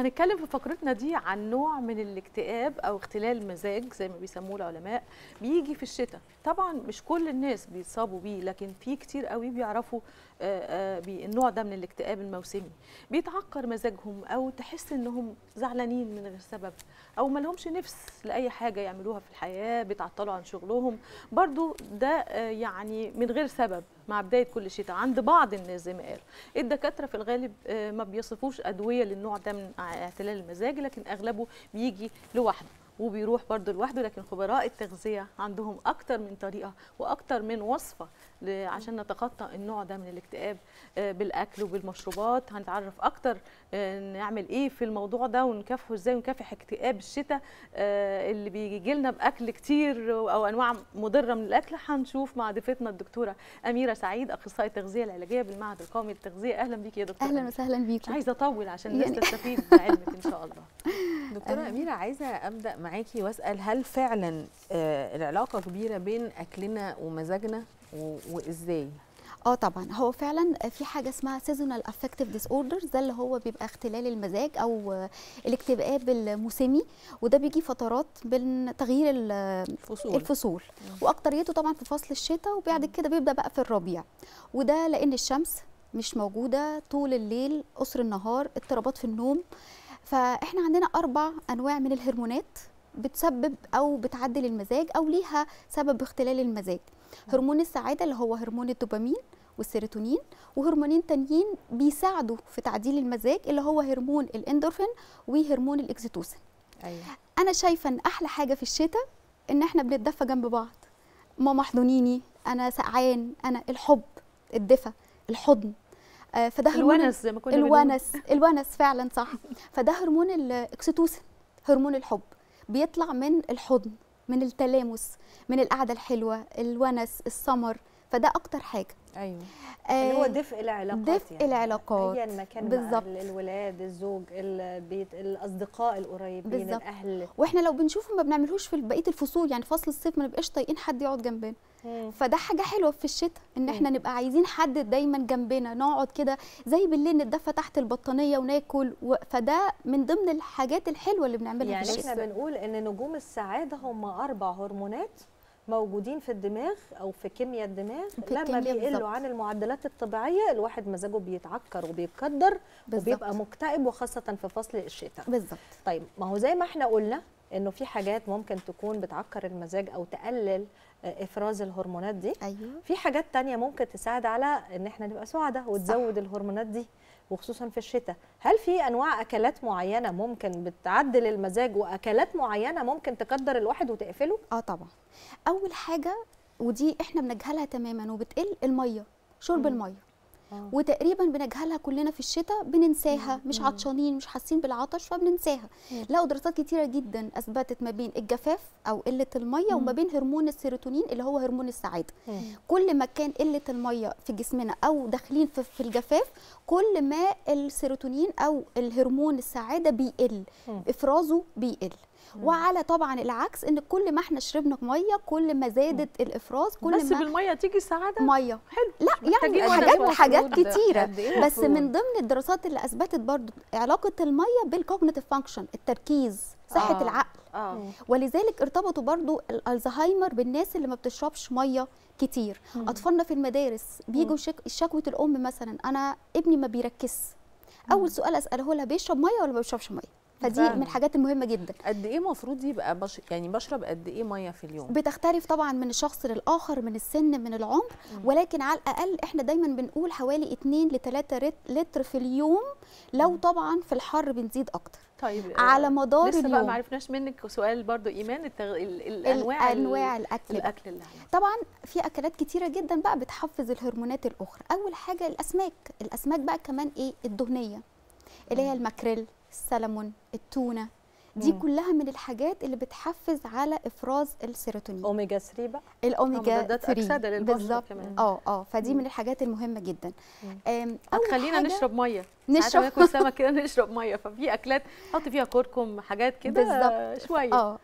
هنتكلم في فقرتنا دي عن نوع من الاكتئاب او اختلال المزاج زي ما بيسموه العلماء بيجي في الشتاء طبعا مش كل الناس بيتصابوا بيه لكن في كتير قوي بيعرفوا آه، آه، بالنوع ده من الاكتئاب الموسمي بيتعكر مزاجهم او تحس انهم زعلانين من غير سبب او ما لهمش نفس لاي حاجه يعملوها في الحياه بيتعطلوا عن شغلهم برضو ده آه، يعني من غير سبب مع بدايه كل شتاء عند بعض الناس زي ما قال الدكاتره في الغالب آه، ما بيصفوش ادويه للنوع ده من اعتلال المزاج لكن اغلبه بيجي لوحده وبيروح برضه لوحده لكن خبراء التغذيه عندهم اكتر من طريقه واكتر من وصفه ل- عشان نتخطى النوع ده من الاكتئاب آه، بالاكل وبالمشروبات هنتعرف اكتر آه، نعمل ايه في الموضوع ده ونكافحه ازاي ونكافح اكتئاب الشتاء آه، اللي بيجي لنا باكل كتير او انواع مضره من الاكل هنشوف مع ضيفتنا الدكتوره اميره سعيد اخصائيه التغذيه العلاجيه بالمعهد القومي للتغذيه اهلا بيكي يا دكتوره اهلا أميرة. وسهلا مش بيكم عايزه اطول عشان الناس يعني- تستفيد بعلمك ان شاء الله دكتورة أميرة عايزة أبدأ معاكي وأسأل هل فعلا آه، العلاقة كبيرة بين أكلنا ومزاجنا و- وإزاي؟ اه طبعا هو فعلا في حاجه اسمها سيزونال افكتيف ديس اوردرز ده اللي هو بيبقى اختلال المزاج او آه، الاكتئاب الموسمي وده بيجي فترات بين تغيير ال- فصول الفصول واكتريته طبعا في فصل الشتاء وبعد كده بيبدا بقى في الربيع وده لان الشمس مش موجوده طول الليل قصر النهار اضطرابات في النوم فاحنا عندنا اربع انواع من الهرمونات بتسبب او بتعدل المزاج او ليها سبب اختلال المزاج هرمون السعاده اللي هو هرمون الدوبامين والسيروتونين وهرمونين تانيين بيساعدوا في تعديل المزاج اللي هو هرمون الاندورفين وهرمون الاكسيتوسين أيوه انا شايفه ان احلى حاجه في الشتاء ان احنا بنتدفى جنب بعض ماما احضنيني انا سقعان انا الحب الدفى الحضن آه، فده هرمون الونس زي ما كنا بنقول. الونس الونس فعلا صح فده هرمون الاكسيتوسين هرمون الحب بيطلع من الحضن من التلامس من القعده الحلوه الونس السمر فده اكتر حاجه أيوه اللي هو آه، دفء العلاقات دفء يعني. العلاقات ايا ما كان بالظبط. بالظبط الولاد الزوج البيت الاصدقاء القريبين بالظبط. الاهل واحنا لو بنشوفه ما بنعملوش في بقيه الفصول يعني فصل الصيف ما نبقاش طايقين حد يقعد جنبنا فده حاجه حلوه في الشتاء ان احنا نبقى عايزين حد دايما جنبنا نقعد كده زي بالليل نتدفى تحت البطانيه وناكل و... فده من ضمن الحاجات الحلوه اللي بنعملها يعني في احنا الشتاء بنقول ان نجوم السعاده هم اربع هرمونات موجودين في الدماغ او في كيمياء الدماغ في لما الكيمياء بيقلوا بالظبط. عن المعدلات الطبيعيه الواحد مزاجه بيتعكر وبيتكدر بالظبط. وبيبقى مكتئب وخاصه في فصل الشتاء بالظبط طيب ما هو زي ما احنا قلنا انه في حاجات ممكن تكون بتعكر المزاج او تقلل آه، افراز الهرمونات دي ايوه في حاجات تانية ممكن تساعد على ان احنا نبقى سعداء وتزود الهرمونات دي وخصوصا في الشتاء هل في انواع اكلات معينه ممكن بتعدل المزاج واكلات معينه ممكن تقدر الواحد وتقفله اه طبعا اول حاجه ودي احنا بنجهلها تماما وبتقل الميه شرب مم. الميه آه. وتقريبا بنجهلها كلنا في الشتاء بننساها مش عطشانين مش حاسين بالعطش فبننساها لقوا دراسات كتيره جدا اثبتت ما بين الجفاف او قله الميه وما بين هرمون السيروتونين اللي هو هرمون السعاده كل ما كان قله الميه في جسمنا او داخلين في, في الجفاف كل ما السيروتونين او الهرمون السعاده بيقل مم. افرازه بيقل وعلى طبعا العكس ان كل ما احنا شربنا ميه كل ما زادت الافراز كل بس ما بالميه تيجي السعاده ميه حلو لا محتاجين يعني وقت حاجات المفروض حاجات ده كتيره قد إيه بس المفروض؟ من ضمن الدراسات اللي اثبتت برضو علاقه الميه بالكوجنيتيف فانكشن التركيز صحه آه. العقل اه ولذلك ارتبطوا برضو الالزهايمر بالناس اللي ما بتشربش ميه كتير اطفالنا في المدارس بيجوا شك... شكوى الام مثلا انا ابني ما بيركزش اول سؤال اساله لها بيشرب ميه ولا ما بيشربش ميه فدي فعلا. من الحاجات المهمه جدا قد إيه المفروض يبقى بش... يعني بشرب قد إيه مية في اليوم؟ بتختلف طبعا من الشخص للاخر من السن من العمر ولكن على الاقل احنا دايما بنقول حوالي 2 ل 3 لتر في اليوم لو طبعا في الحر بنزيد اكتر طيب آه، على مدار لسه بقى اليوم. ما عرفناش منك سؤال برضو ايمان التغ... ال- الانواع ال- انواع الاكل بقى. الاكل اللي عندك. طبعا في اكلات كتيره جدا بقى بتحفز الهرمونات الاخرى اول حاجه الاسماك الاسماك بقى كمان ايه الدهنيه اللي هي الماكريل السلمون التونه دي مم. كلها من الحاجات اللي بتحفز على افراز السيروتونين اوميجا 3 بقى الاوميجا مضادات 3 أكسدة للبشرة بالظبط كمان. اه اه فدي من الحاجات المهمه جدا آم، أول هتخلينا حاجة نشرب ميه نشرب. نشرب ناكل سمك كده نشرب ميه ففي اكلات حط فيها كركم حاجات كده بالظبط. شويه اه اه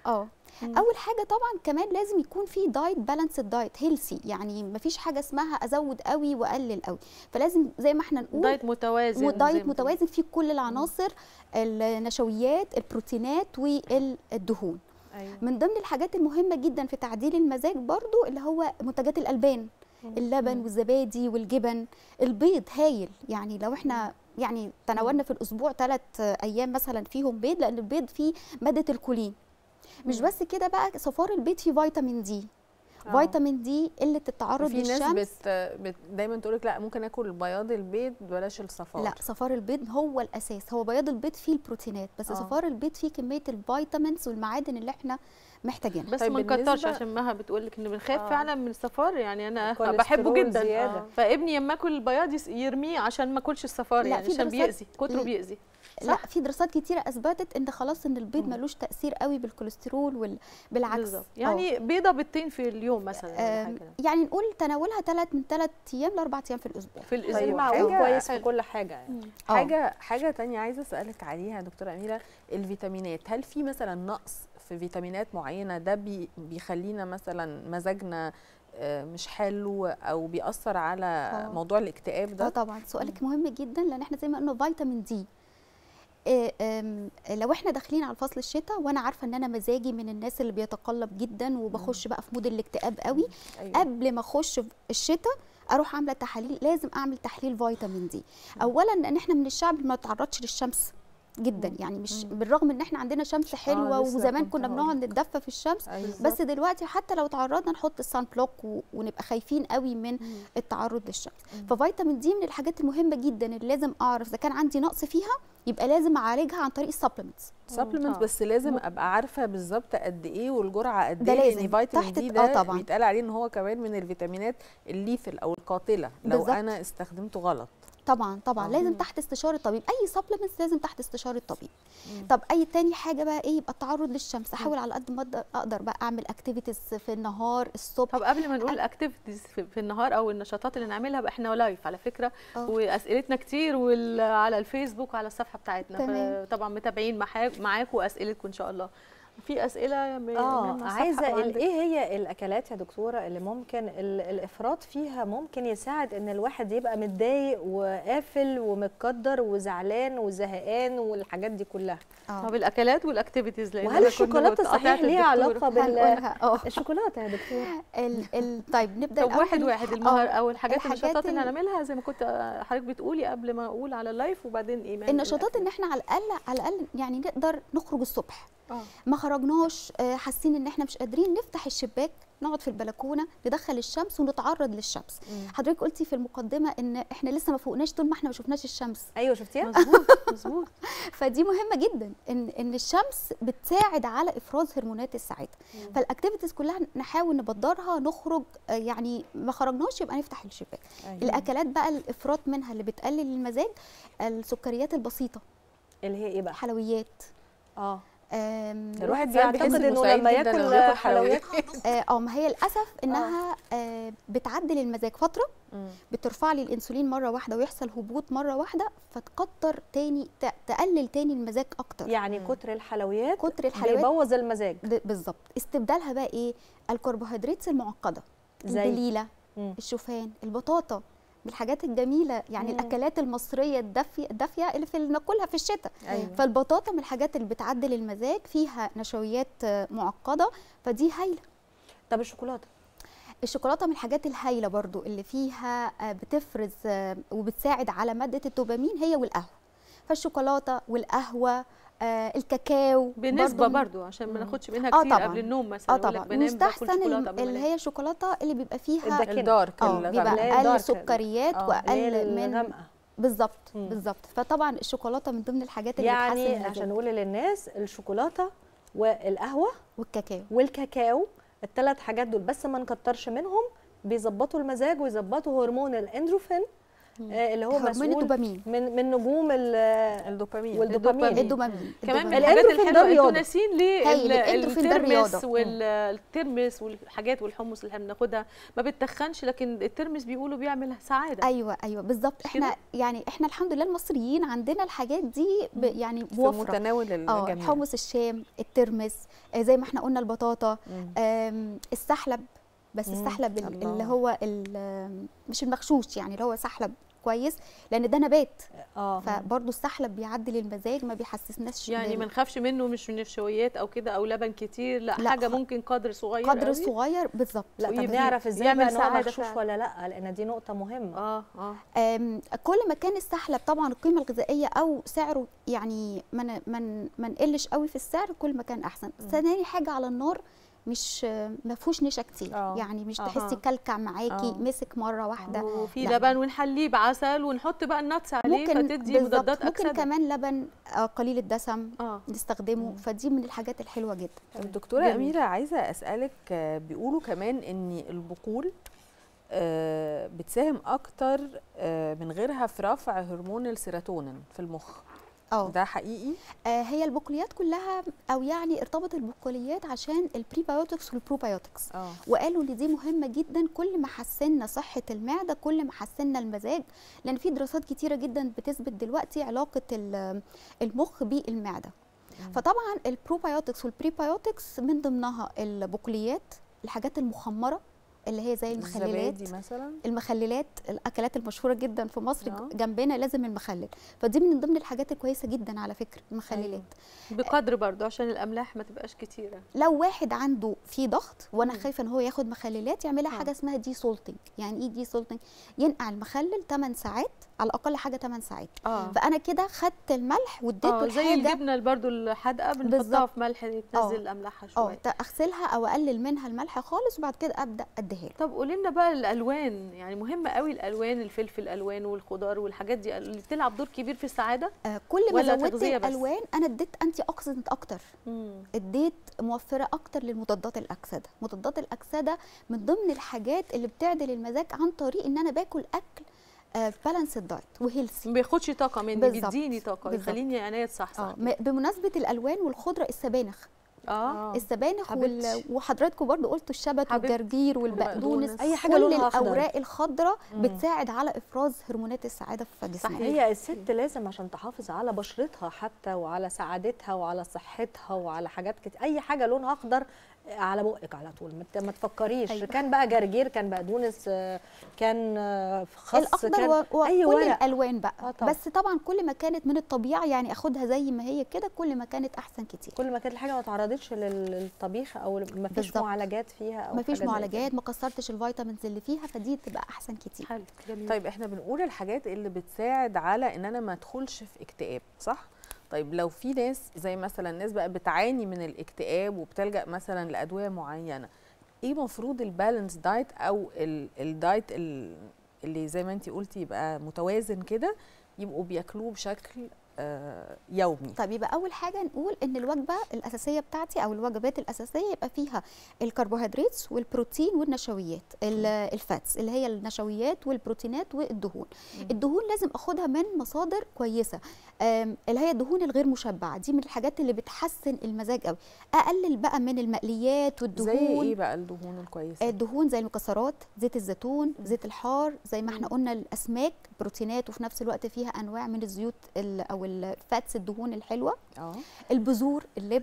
مم. اول حاجه طبعا كمان لازم يكون في دايت بالانس دايت هيلسي يعني مفيش حاجه اسمها ازود قوي واقلل قوي فلازم زي ما احنا نقول دايت متوازن زي ما ودايت بتقولي. متوازن فيه كل العناصر النشويات البروتينات والدهون ايوه من ضمن الحاجات المهمه جدا في تعديل المزاج برضو اللي هو منتجات الالبان اللبن والزبادي والجبن البيض هايل يعني لو احنا يعني تناولنا في الاسبوع ثلاث ايام مثلا فيهم بيض لان البيض فيه ماده الكولين مش بس كده بقى صفار البيض فيه فيتامين دي آه. فيتامين دي قله التعرض في للشمس ناس بت... بت... دايما تقولك لا ممكن اكل بياض البيض بلاش الصفار لا صفار البيض هو الاساس هو بياض البيض فيه البروتينات بس آه. صفار البيض فيه كميه الفيتامينز والمعادن اللي احنا محتاجينها بس طيب ما نكترش بالنسبة- عشان مها بتقول لك ان بنخاف آه. فعلا من الصفار يعني انا الكوليسترول بحبه جدا زيادة. آه. فابني لما اكل البياض يس- يرميه عشان ما اكلش الصفار لا، يعني في عشان دراسات- بيأذي كتره لا. بيأذي لا في دراسات كتيره اثبتت ان خلاص ان البيض مم. ملوش تاثير قوي بالكوليسترول وال... بالعكس بالظبط آه. يعني بيضه بيضتين في اليوم مثلا ولا آم، حاجه يعني نقول تناولها ثلاث من ثلاث ايام لاربع ايام في الاسبوع في طيب الاسبوع معقول حاجة كويس في حلو. كل حاجه يعني آه. حاجه حاجه تانية عايزه اسالك عليها يا دكتوره اميره الفيتامينات هل في مثلا نقص في فيتامينات معينه ده بي بيخلينا مثلا مزاجنا آه، مش حلو او بيأثر على آه. موضوع الاكتئاب اه ده طبعا سؤالك مهم جدا لان احنا زي ما قلنا فيتامين دي آه، آم، لو احنا داخلين على فصل الشتاء وانا عارفه ان انا مزاجي من الناس اللي بيتقلب جدا وبخش بقى في مود الاكتئاب قوي أيوة. قبل ما اخش في الشتاء اروح عامله تحاليل لازم اعمل تحليل فيتامين دي اولا لان احنا من الشعب اللي ما تعرضش للشمس جدا يعني مش بالرغم ان احنا عندنا شمس حلوه لسه وزمان كنت كنا هقول بنقعد نتدفى في الشمس أيوة. بس دلوقتي حتى لو تعرضنا نحط السان بلوك و- ونبقى خايفين قوي من التعرض للشمس ففيتامين دي من الحاجات المهمه جدا اللي لازم اعرف اذا كان عندي نقص فيها يبقى لازم اعالجها عن طريق السبلمنتس سبلمنت آه. بس لازم ابقى عارفه بالظبط قد ايه والجرعه قد ده ايه لازم. لان فيتامين تحت- دي آه ده طبعاً. بيتقال عليه ان هو كمان من الفيتامينات الليثل او القاتله لو بالظبط. انا استخدمته غلط طبعا طبعا آه. لازم تحت استشاره الطبيب اي سبلمنتس لازم تحت استشاره الطبيب طب اي تاني حاجه بقى ايه يبقى التعرض للشمس احاول على قد ما أقدر- اقدر بقى اعمل اكتيفيتيز في النهار الصبح طب قبل ما نقول الاكتيفيتيز في, في النهار او النشاطات اللي نعملها بقى احنا لايف على فكره آه. واسئلتنا كتير وال- على الفيسبوك وعلى الصفحه بتاعتنا تمام. طبعا متابعين معاك- معاكم واسئلتكم ان شاء الله في اسئله يا م- اه من الصفحة عايزه أو ال- عندك؟ ايه هي الاكلات يا دكتوره اللي ممكن ال- الافراط فيها ممكن يساعد ان الواحد يبقى متضايق وقافل ومتقدر وزعلان وزهقان والحاجات دي كلها اه طب الاكلات والاكتيفيتيز لأن وهل أنا كنت الشوكولاته قطعت صحيح ليها الدكتور. علاقه بال هنقولها اه الشوكولاته يا دكتوره ال ال طيب نبدا طب الأول واحد واحد المهار او الحاجات الحاجات النشاطات اللي ال- هنعملها زي ما كنت حضرتك بتقولي قبل ما اقول على اللايف وبعدين ايه ما- النشاطات ان احنا على الاقل على الاقل يعني نقدر نخرج الصبح اه ما خرجناش آه، حاسين ان احنا مش قادرين نفتح الشباك نقعد في البلكونه ندخل الشمس ونتعرض للشمس حضرتك قلتي في المقدمه ان احنا لسه ما فوقناش طول ما احنا ما شفناش الشمس ايوه شفتيها مظبوط مظبوط فدي مهمه جدا ان ان الشمس بتساعد على افراز هرمونات السعاده فالاكتيفيتيز كلها نحاول نبدرها نخرج آه، يعني ما خرجناش يبقى نفتح الشباك الاكلات بقى الافراط منها اللي بتقلل المزاج السكريات البسيطه اللي هي ايه بقى الحلويات اه آم، الواحد بيعتقد بيحس إنه إنه سعيد لما جدا ياكل لما ياكل حلويات اه آه، ما هي للاسف انها آه بتعدل المزاج فتره مم. بترفع لي الانسولين مره واحده ويحصل هبوط مره واحده فتكتر تاني ت- تقلل تاني المزاج اكتر يعني مم. كتر الحلويات كتر الحلويات بيبوظ المزاج ب- بالظبط استبدالها بقى ايه الكربوهيدرات المعقده زي؟ البليله مم. الشوفان البطاطا من الحاجات الجميله يعني مم. الاكلات المصريه الدافيه الدافيه اللي في اللي ناكلها في الشتاء ايوه فالبطاطا من الحاجات اللي بتعدل المزاج فيها نشويات آه، معقده فدي هايله طب الشوكولاته الشوكولاته من الحاجات الهايله برضو اللي فيها آه، بتفرز آه، وبتساعد على ماده الدوبامين هي والقهوه فالشوكولاته والقهوه آه، الكاكاو بنسبه برضو برضو عشان ما ناخدش منها آه كتير طبعاً. قبل النوم مثلا اه يقول لك طبعا بنام باكل ويستحسن شوكولاته الم- قبل ما اللي انام هي الشوكولاته اللي بيبقى فيها الداكنة. الدارك اه الغامق. بيبقى اللي هي اقل الدارك. سكريات آه، واقل من الغامقه بالظبط مم. بالظبط فطبعا الشوكولاته من ضمن الحاجات اللي بتحسن يعني المزاج. عشان نقول للناس الشوكولاته والقهوه والكاكاو والكاكاو الثلاث حاجات دول بس ما نكترش منهم بيظبطوا المزاج ويظبطوا هرمون الاندروفين آه، اللي هو هرمون مسؤول الدوبامين من من نجوم ال- الدوبامين والدوبامين. الدوبامين كمان من الدوبامين. الحاجات الإندروفين ده الحلوه انتوا رياضة. ناسين هايل، ليه الإندروفين ده الترمس رياضة. والترمس والحاجات والحمص اللي احنا بناخدها ما بتتخنش لكن الترمس بيقولوا بيعمل سعاده ايوه ايوه بالظبط مش احنا يعني احنا الحمد لله المصريين عندنا الحاجات دي ب يعني في بوفره متناول اه الجميع حمص الشام الترمس آه زي ما احنا قلنا البطاطا مم. آم، السحلب بس مم، السحلب ال- الله. اللي هو ال- مش المغشوش يعني اللي هو سحلب كويس لان ده نبات اه فبرضه السحلب بيعدل المزاج ما بيحسسناش يعني بال- ما نخافش منه مش من نشويات او كده او لبن كتير لا, لا، حاجه خ- ممكن قدر صغير قدر قوي. صغير بالظبط لا طب ويبقى نعرف ازاي يعمل بقى ان هو سعادة مغشوش فعلا. ولا لا لان دي نقطه مهمه اه اه آم، كل ما كان السحلب طبعا القيمه الغذائيه او سعره يعني ما ن- ما ن- ما نقلش قوي في السعر كل ما كان احسن ثاني حاجه على النار مش ما فيهوش نشا كتير آه. يعني مش أها. تحسي كلكع معاكي آه. مسك مره واحده وفي لا. لبن ونحليه بعسل ونحط بقى النتس عليه ممكن فتدي بالظبط مضادات ممكن اكسده كمان لبن آه، قليل الدسم اه نستخدمه فدي من الحاجات الحلوه جدا دكتورة جميل. أميرة عايزة أسألك آه، بيقولوا كمان إن البقول آه، بتساهم أكتر آه، من غيرها في رفع هرمون السيروتونين في المخ اه ده حقيقي؟ آه، هي البقوليات كلها او يعني ارتبط البقوليات عشان البريبايوتكس والبروبايوتكس اه وقالوا ان دي مهمه جدا كل ما حسنا صحه المعده كل ما حسنا المزاج لان في دراسات كتيره جدا بتثبت دلوقتي علاقه ال- المخ بالمعده فطبعا البروبايوتكس والبريبايوتكس من ضمنها البقوليات الحاجات المخمره اللي هي زي المخللات الزبادي مثلا المخللات الاكلات المشهوره جدا في مصر آه. جنبنا لازم المخلل فدي من ضمن الحاجات الكويسه جدا على فكره المخللات بقدر برضو عشان الاملاح ما تبقاش كتيره لو واحد عنده في ضغط وانا مم. خايفه ان هو ياخد مخللات يعملها آه. حاجه اسمها دي سولتنج يعني ايه دي سولتنج ينقع المخلل 8 ساعات على الاقل حاجه 8 ساعات اه فانا كده خدت الملح واديته اه زي الحاجه الجبنه اللي برضو الحادقه بنحطها بالظبط. في ملح آه. تنزل املاحها اه شويه ت- اغسلها او اقلل منها الملح خالص وبعد كده ابدا اديها له طب قولي لنا بقى الالوان يعني مهمه قوي الالوان الفلفل الالوان والخضار والحاجات دي اللي بتلعب دور كبير في السعاده آه كل ما ولا زودت تغذية بس؟ الالوان انا اديت انتي اوكسيدنت اكتر اديت موفره اكتر للمضادات الاكسده مضادات الاكسده من ضمن الحاجات اللي بتعدل المزاج عن طريق ان انا باكل اكل بالانس دايت وهيلثي ما بياخدش طاقه مني بالظبط. بيديني طاقه بالظبط. يخليني عينيا تصحصح اه م- بمناسبه الالوان والخضره السبانخ اه السبانخ وال... حبيبتي. وحضراتكم برضو قلتوا الشبت حبيبتي. والجرجير والبقدونس والبقدونس. أي حاجة كل لونها أخضر. الاوراق الخضراء مم. بتساعد على افراز هرمونات السعاده في جسمنا صحيح. هي الست لازم عشان تحافظ على بشرتها حتى وعلى سعادتها وعلى صحتها وعلى حاجات كتير اي حاجه لونها اخضر على بقك على طول ما ت- ما تفكريش أيوة. كان بقى جرجير كان بقدونس آه، كان آه، خس الاخضر كان و... اي وكل ورق الالوان بقى آه طبعا. بس طبعا كل ما كانت من الطبيعه يعني اخدها زي ما هي كده كل ما كانت احسن كتير كل ما كانت الحاجه ما تعرضتش لل- للطبيخ او ما فيش بالظبط. معالجات فيها او ما فيش حاجة زي معالجات ما كسرتش الفيتامينز اللي فيها فدي تبقى احسن كتير حلو جميل طيب احنا بنقول الحاجات اللي بتساعد على ان انا ما ادخلش في اكتئاب صح طيب لو في ناس زي مثلا ناس بقى بتعاني من الاكتئاب وبتلجأ مثلا لأدوية معينة ايه مفروض البالانس دايت او ال- الدايت ال- اللي زي ما انتي قلتي يبقى متوازن كده يبقوا بياكلوه بشكل آه، يومي طيب يبقى اول حاجه نقول ان الوجبه الاساسيه بتاعتي او الوجبات الاساسيه يبقى فيها الكربوهيدرات والبروتين والنشويات ال- الفاتس اللي هي النشويات والبروتينات والدهون الدهون لازم اخدها من مصادر كويسه آم، اللي هي الدهون الغير مشبعه دي من الحاجات اللي بتحسن المزاج قوي اقلل بقى من المقليات والدهون زي ايه بقى الدهون الكويسة الدهون زي المكسرات زيت الزيتون زيت الحار زي ما احنا قلنا الاسماك بروتينات وفي نفس الوقت فيها انواع من الزيوت ال- او الفاتس الدهون الحلوه اه البذور اللب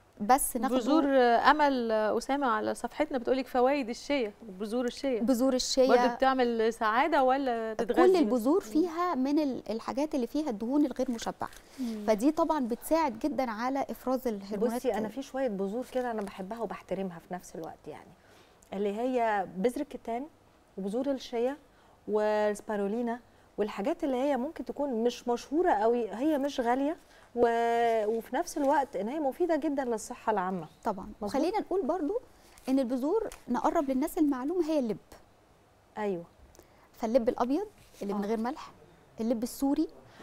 بس ناخد بذور آه، امل آه، اسامه على صفحتنا بتقولك فوائد الشيا بذور الشيا بذور برضه الشيا بتعمل سعاده ولا تتغذي كل بس؟ البذور فيها من ال- الحاجات اللي فيها الدهون الغير مشبعه فدي طبعا بتساعد جدا على افراز الهرمونات بصي انا في شويه بذور كده انا بحبها وبحترمها في نفس الوقت يعني اللي هي بذر الكتان وبذور الشيا والسبارولينا والحاجات اللي هي ممكن تكون مش مشهوره قوي هي مش غاليه و... وفي نفس الوقت ان هي مفيده جدا للصحه العامه طبعا مظبوط. وخلينا نقول برضو ان البذور نقرب للناس المعلومه هي اللب ايوه فاللب الابيض اللي من آه. غير ملح اللب السوري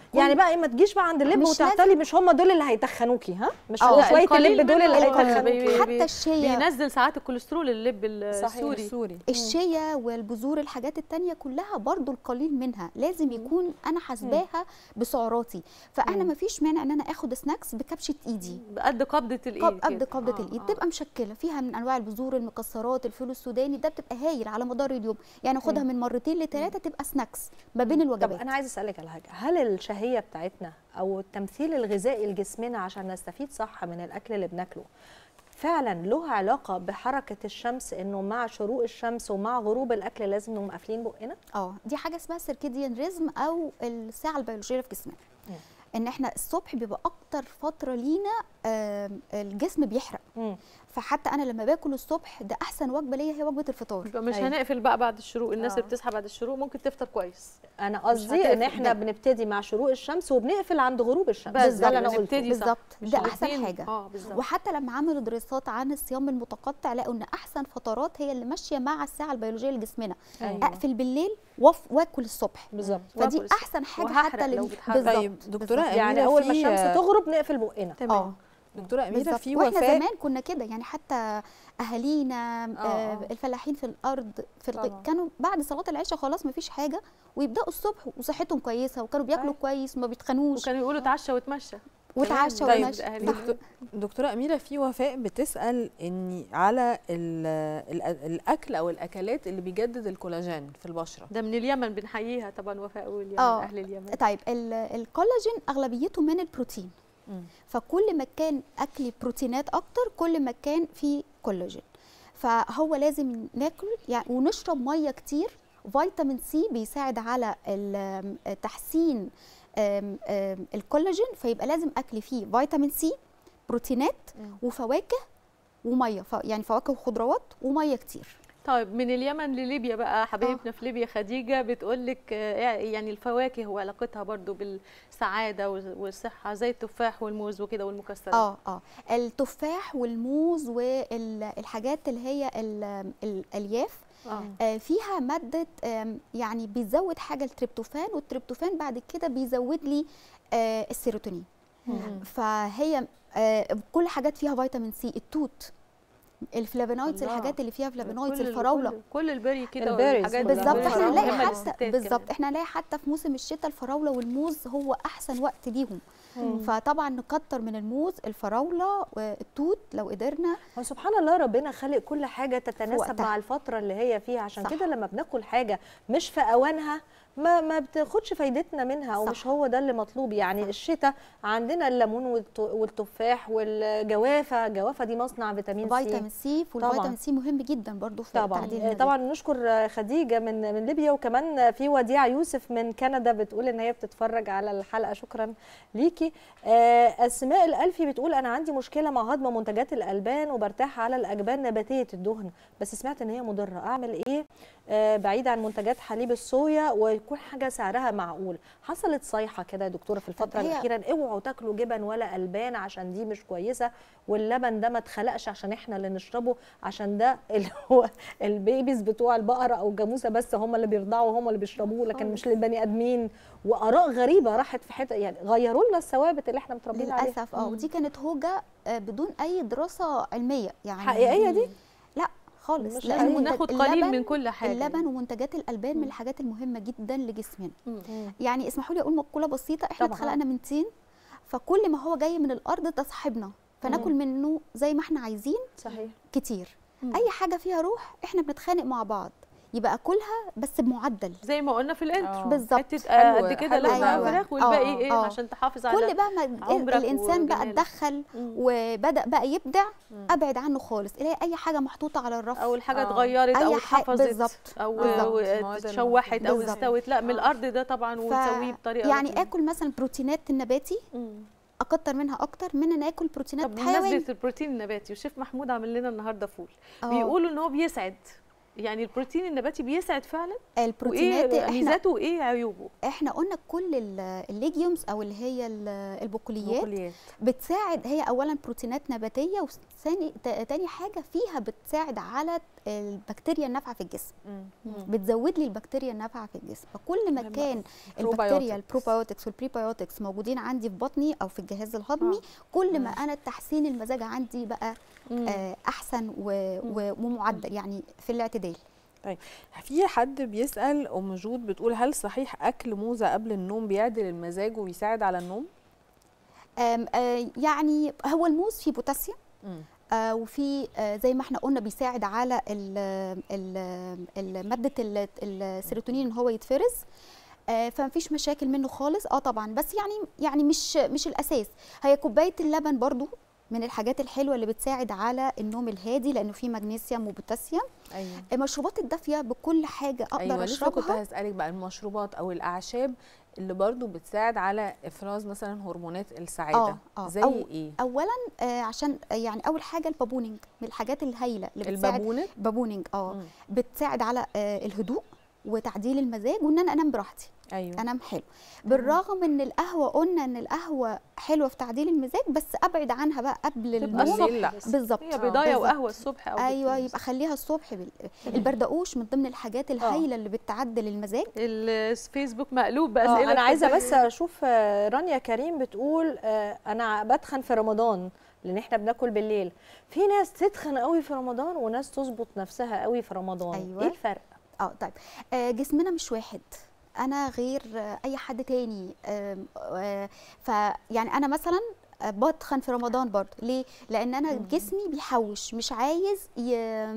يعني بقى ايه ما تجيش بقى عند اللب مش وتعتلي مش هم دول اللي هيتخنوكي ها مش آه، هو لا، شويه القليل اللب دول اللي منه هيتخنوكي بي- حتى الشيا بينزل ساعات الكوليسترول اللب السوري السوري الشيا والبذور الحاجات التانية كلها برضو القليل منها لازم يكون انا حاسباها بسعراتي فانا ما فيش مانع ان انا اخد سناكس بكبشه ايدي قد قبضه الايد قب- قد كده. قبضه آه، الايد آه. تبقى مشكله فيها من انواع البذور المكسرات الفول السوداني ده بتبقى هايل على مدار اليوم يعني اخدها من مرتين لثلاثه تبقى سناكس ما بين طب الوجبات انا عايزه اسالك على حاجه هل الشهيه بتاعتنا او التمثيل الغذائي لجسمنا عشان نستفيد صح من الاكل اللي بناكله فعلا له علاقه بحركه الشمس انه مع شروق الشمس ومع غروب الاكل لازم نقوم قافلين بقنا اه دي حاجه اسمها سيركيديان ريزم او الساعه البيولوجيه اللي في جسمنا مم. ان احنا الصبح بيبقى اكتر فتره لينا آم، الجسم بيحرق مم. فحتى انا لما باكل الصبح ده احسن وجبه ليا هي وجبه الفطار يبقى مش أيوة. هنقفل بقى بعد الشروق الناس آه. اللي بتصحى بعد الشروق ممكن تفطر كويس انا قصدي هتقفل ان احنا ده. بنبتدي مع شروق الشمس وبنقفل عند غروب الشمس بس ده اللي انا نبتدي قلته صح. بالظبط مش ده احسن الاتنين- حاجه اه بالظبط وحتى لما عملوا دراسات عن الصيام المتقطع لقوا ان احسن فترات هي اللي ماشيه مع الساعه البيولوجيه لجسمنا أيوة. اقفل بالليل وأف- واكل الصبح بالظبط فدي وآكل الصبح. احسن حاجه وهحرق حتى لو لل- بتحرق. بالظبط طيب دكتوره بالظبط. يعني أميرة اول ما في- الشمس تغرب نقفل بقنا اه دكتوره اميره بالظبط في واحنا وفاء زمان كنا كده يعني حتى اهالينا آه، آه آه. الفلاحين في الارض في الط... طبعاً. كانوا بعد صلاه العشاء خلاص ما فيش حاجه ويبداوا الصبح وصحتهم كويسه وكانوا بياكلوا أيوة. كويس وما بيتخنوش وكانوا يقولوا تعشى وتمشى وتعشى طيب، ومشي أهالي. صح. دكتور دكتوره اميره في وفاء بتسال اني على ال ال الاكل او الاكلات اللي بيجدد الكولاجين في البشره ده من اليمن بنحييها طبعا وفاء واليمن آه. اهل اليمن طيب ال- الكولاجين اغلبيته من البروتين مم. فكل ما كان اكلي بروتينات اكتر كل ما كان فيه كولاجين فهو لازم ناكل يعني ونشرب ميه كتير فيتامين سي بيساعد على ال- تحسين آم، آم، الكولاجين فيبقى لازم اكل فيه فيتامين سي بروتينات مم. وفواكه وميه ف- يعني فواكه وخضروات وميه كتير طيب من اليمن لليبيا بقى حبايبنا في ليبيا خديجه بتقول لك يعني الفواكه وعلاقتها برضو بالسعاده والصحه زي التفاح والموز وكده والمكسرات اه اه التفاح والموز والحاجات اللي هي ال- الالياف اه آه، فيها مادة آم، يعني بيزود حاجة التريبتوفان والتريبتوفان بعد كده بيزود لي آه، السيروتونين مم. فهي آه، كل حاجات فيها فيتامين سي التوت الفلافونويدز الله. الحاجات اللي فيها فلافونويدز كل- الفراولة كل, كل البري كده البيريز والحاجات كلها. بالظبط احنا الفراولة نلاقي مهمة حتى للستات كمان. بالظبط احنا نلاقي حتى في موسم الشتاء الفراولة والموز هو احسن وقت ليهم مم. فطبعا نكتر من الموز الفراولة والتوت لو قدرنا هو سبحان الله ربنا خلق كل حاجه تتناسب وقتها. مع الفتره اللي هي فيها عشان صح. كده لما بناكل حاجه مش في اوانها ما ما بتاخدش فايدتنا منها او صح. مش هو ده اللي مطلوب يعني الشتاء عندنا الليمون والت- والتفاح والجوافه الجوافه دي مصنع فيتامين سي فيتامين سي طبعاً. والفيتامين سي مهم جدا برضو في طبعا تعديل آه، النزيف. طبعا نشكر خديجه من من ليبيا وكمان في وديع يوسف من كندا بتقول ان هي بتتفرج على الحلقه شكرا ليكي آه، اسماء الالفي بتقول انا عندي مشكله مع هضم منتجات الالبان وبرتاح على الاجبان نباتيه الدهن بس سمعت ان هي مضره اعمل ايه آه، بعيد عن منتجات حليب الصويا ويكون حاجه سعرها معقول حصلت صيحه كده يا دكتوره في الفتره هي- الاخيره اوعوا تاكلوا جبن ولا البان عشان دي مش كويسه واللبن ده ما اتخلقش عشان احنا اللي نشربه عشان ده اللي هو البيبيز بتوع البقره او الجاموسه بس هم اللي بيرضعوا وهم اللي بيشربوه لكن مش للبني ادمين واراء غريبه راحت في حته يعني غيروا لنا الثوابت اللي احنا متربيين عليها للاسف اه ودي كانت هوجه آه، بدون اي دراسه علميه يعني حقيقيه دي لا خالص مش لأن حقيقية. منتج- ناخد قليل اللبن- من كل حاجه اللبن ومنتجات الالبان من الحاجات المهمه جدا لجسمنا مم. يعني اسمحوا لي اقول مقوله بسيطه احنا طبعاً. اتخلقنا من طين فكل ما هو جاي من الارض ده صاحبنا فناكل منه زي ما احنا عايزين صحيح كتير مم. اي حاجه فيها روح احنا بنتخانق مع بعض يبقى اكلها بس بمعدل زي ما قلنا في الانترو آه. بالظبط حته آه، حلو- قد كده حلو لحمه أوي. وفراخ والباقي آه، ايه آه. عشان تحافظ على كل بقى ما عمرك الانسان بقى وجمالك. اتدخل مم. وبدا بقى يبدع مم. ابعد عنه خالص الاقي اي حاجه محطوطه على الرف او الحاجه آه. اتغيرت أي او حاجة- اتحفظت بالظبط. او بالظبط. مواد اتشوحت او بالظبط. استوت لا من آه. الارض ده طبعا ف- ونسويه بطريقه يعني لطيفة. اكل مثلا بروتينات النباتي مم. اكتر منها اكتر من ان اكل بروتينات طب حيواني بمناسبه البروتين النباتي وشيف محمود عامل لنا النهارده فول آه. بيقولوا ان هو بيسعد يعني البروتين النباتي بيسعد فعلا البروتينات وايه احنا ميزاته وايه عيوبه احنا قلنا كل ال- الليجيومز او اللي هي ال- البقوليات بقوليات بتساعد هي اولا بروتينات نباتيه وثاني تا- تاني حاجه فيها بتساعد على البكتيريا النافعه في الجسم بتزود لي البكتيريا النافعه في الجسم فكل ما مهم. كان Probiotics. البكتيريا البروبايوتكس والبريبايوتكس موجودين عندي في بطني او في الجهاز الهضمي آه. كل ما مم. انا تحسين المزاج عندي بقى آه، احسن و- و- ومعدل يعني في الاعتدال في حد بيسال ام جود بتقول هل صحيح اكل موزه قبل النوم بيعدل المزاج وبيساعد على النوم آم، آه، يعني هو الموز فيه بوتاسيوم مم. آه، وفي آه، زي ما احنا قلنا بيساعد على ال ال ال ماده ال- السيروتونين ان هو يتفرز آه، فمفيش مشاكل منه خالص اه طبعا بس يعني يعني مش مش الاساس هي كوبايه اللبن برضو من الحاجات الحلوه اللي بتساعد على النوم الهادي لانه فيه مغنيسيوم وبوتاسيوم ايوه المشروبات الدافيه بكل حاجه اقدر ايوه لسه كنت اشربها هسالك بقى المشروبات او الاعشاب اللي برضو بتساعد على افراز مثلا هرمونات السعاده اه اه زي أو ايه اولا آه عشان آه، يعني اول حاجه البابونينج من الحاجات الهايله اللي بتساعد البابونه بابونينج اه مم. بتساعد على آه، الهدوء وتعديل المزاج وان انا انام براحتي ايوه انام حلو بالرغم ان القهوه قلنا ان القهوه حلوه في تعديل المزاج بس ابعد عنها بقى قبل تبقى النوم الصبح لا. بس. بالظبط هي آه، بيضايه بالظبط. وقهوه الصبح او ايوه بالليل. يبقى خليها الصبح بال... البردقوش من ضمن الحاجات الهايله اللي بتعدل المزاج الفيسبوك مقلوب آه، باسئله انا عايزه بس بتتكلم. اشوف آه، رانيا كريم بتقول آه، انا بتخن في رمضان لان احنا بناكل بالليل في ناس تتخن قوي في رمضان وناس تظبط نفسها قوي في رمضان أيوة. ايه الفرق اه طيب آه جسمنا مش واحد انا غير آه، اي حد تاني آم، آه فيعني انا مثلا آه، بتخن في رمضان برضه ليه لان انا جسمي بيحوش مش عايز ي...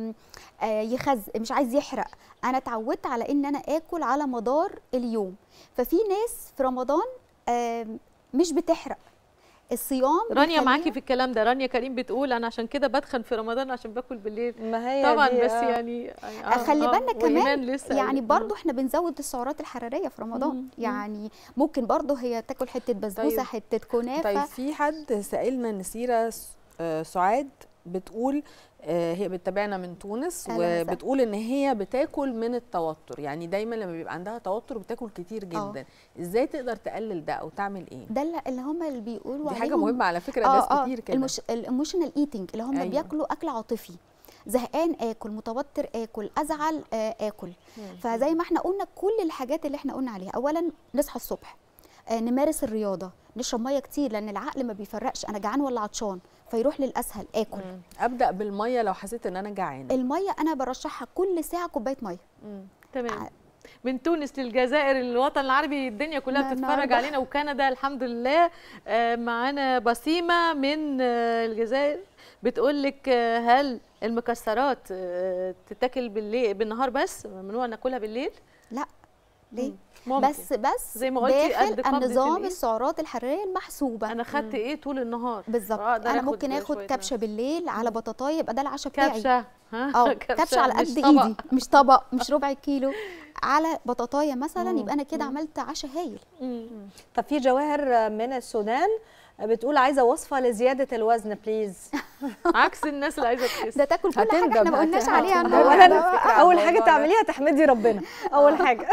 آه، يخز مش عايز يحرق انا اتعودت على ان انا اكل على مدار اليوم ففي ناس في رمضان آم، مش بتحرق الصيام رانيا بيخليها- معاكي في الكلام ده رانيا كريم بتقول انا عشان كده بدخن في رمضان عشان باكل بالليل ما هي طبعا دي، بس آه. يعني آه، خلي آه، بالنا كمان وإيمان لسه يعني مم. برضو احنا بنزود السعرات الحراريه في رمضان مم. يعني ممكن برضو هي تاكل حته بسبوسه طيب. حته كنافه طيب في حد سألنا نسيرة س- آه، سعاد بتقول آه، هي بتتابعنا من تونس أهلا وسهلا. وبتقول ان هي بتاكل من التوتر يعني دايما لما بيبقى عندها توتر بتاكل كتير آه. جدا ازاي تقدر تقلل ده او تعمل ايه ده اللي- اللي هم اللي بيقولوا دي حاجه عليهم- مهمه على فكره ناس اه كتير اه كده المش... الايموشنال ايتنج اللي هم أيوة. أيوة. بياكلوا اكل عاطفي زهقان اكل متوتر اكل ازعل آه اكل فزي ما احنا قلنا كل الحاجات اللي احنا قلنا عليها اولا نصحى الصبح آه نمارس الرياضه نشرب ميه كتير لان العقل ما بيفرقش انا جعان ولا عطشان فيروح للاسهل اكل مم. ابدا بالميه لو حسيت ان انا جعانه الميه انا برشحها كل ساعه كوبايه ميه مم. تمام من تونس للجزائر الوطن العربي الدنيا كلها لا، بتتفرج النهاردة. علينا وكندا الحمد لله آه، معانا بسيمه من آه، الجزائر بتقول لك آه، هل المكسرات آه، تتاكل بالليل بالنهار بس ممنوع ناكلها بالليل لا ليه مم. ممكن. بس بس زي ما قلتي قد داخل قبضة النظام الإيد. السعرات الحراريه المحسوبه انا خدت ايه طول النهار بالظبط أقدر انا آخد ممكن اخد شوية كبشه بالليل على بطاطايه يبقى ده العشاء بتاعي كبشه ها اه كبشه على مش قد طبق. ايدي مش طبق مش ربع كيلو على بطاطايه مثلا مم. يبقى انا كده عملت عشاء هايل مم. طب في جواهر من السودان بتقول عايزه وصفه لزياده الوزن بليز عكس الناس اللي عايزه تخس ده تاكل كل حاجه هتندم احنا ما قلناش هتندم. عليها هتندم. النهارده على اولا فكرة على اول الموضوع حاجه ده. تعمليها تحمدي ربنا اول حاجه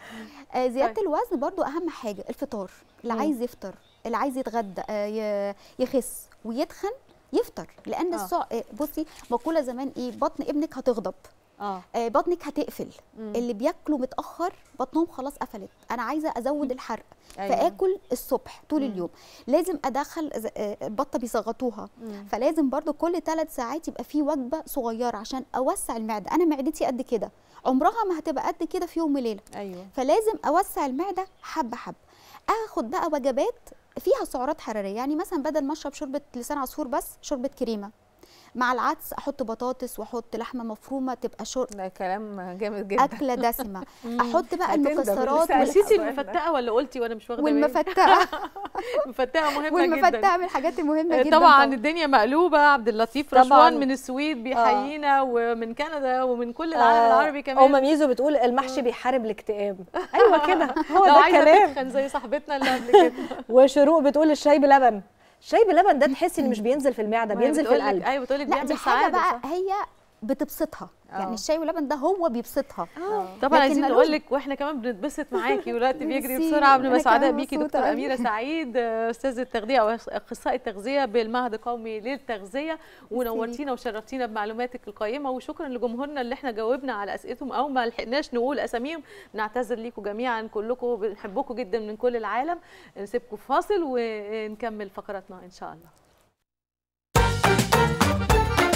آه زياده طيب. الوزن برضو اهم حاجه الفطار اللي مم. عايز يفطر اللي عايز يتغدى آه ي- يخس ويتخن يفطر لان آه. السع... آه، بصي مقوله زمان ايه بطن ابنك هتغضب اه آه، بطنك هتقفل مم. اللي بياكلوا متاخر بطنهم خلاص قفلت انا عايزه ازود الحرق أيوة. فاكل الصبح طول مم. اليوم لازم ادخل ز- آه، البطه بيصغطوها مم. فلازم برضو كل ثلاث ساعات يبقى في وجبه صغيره عشان اوسع المعده انا معدتي قد كده عمرها ما هتبقى قد كده في يوم وليله ايوه فلازم اوسع المعده حبه حبه اخد بقى وجبات فيها سعرات حراريه يعني مثلا بدل ما اشرب شوربه لسان عصفور بس شوربه كريمه مع العدس احط بطاطس واحط لحمه مفرومه تبقى شر... ده كلام جامد جدا اكله دسمه احط بقى هتندم المكسرات لسه وال... نسيتي المفتقه ولا قلتي وانا مش واخده بالي والمفتقه المفتقه مهمه جدا والمفتقه من الحاجات المهمه جدا طبعا الدنيا مقلوبه عبد اللطيف طبعاً. رشوان من السويد بيحيينا ومن كندا ومن كل العالم العربي ام كمان ميزو بتقول المحشي بيحارب الاكتئاب ايوه كده هو لو ده عايزه الكلام تتخن زي صاحبتنا اللي قبل كده وشروق بتقول الشاي بلبن الشاي بلبن ده تحسي ان مش بينزل في المعده ما هي بينزل في بتقولك- القلب ايوه بتقول لك لا بيعمل دي حاجه سعاده بقى صح؟ هي بتبسطها آه. يعني الشاي واللبن ده هو بيبسطها طبعا لكن عايزين ملوش- نقول لك واحنا كمان بنتبسط معاكي والوقت بيجري ميرسي. بسرعه بنبقى أنا سعداء كمان بيكي مبسوطة دكتوره أوي. اميره سعيد آه، استاذه التغذيه او اخصائي التغذيه بالمعهد القومي للتغذيه ونورتينا وشرفتينا بمعلوماتك القيمه وشكرا لجمهورنا اللي احنا جاوبنا على اسئلتهم او ما لحقناش نقول اساميهم نعتذر ليكم جميعا كلكم بنحبكم جدا من كل العالم نسيبكم في فاصل ونكمل فقراتنا ان شاء الله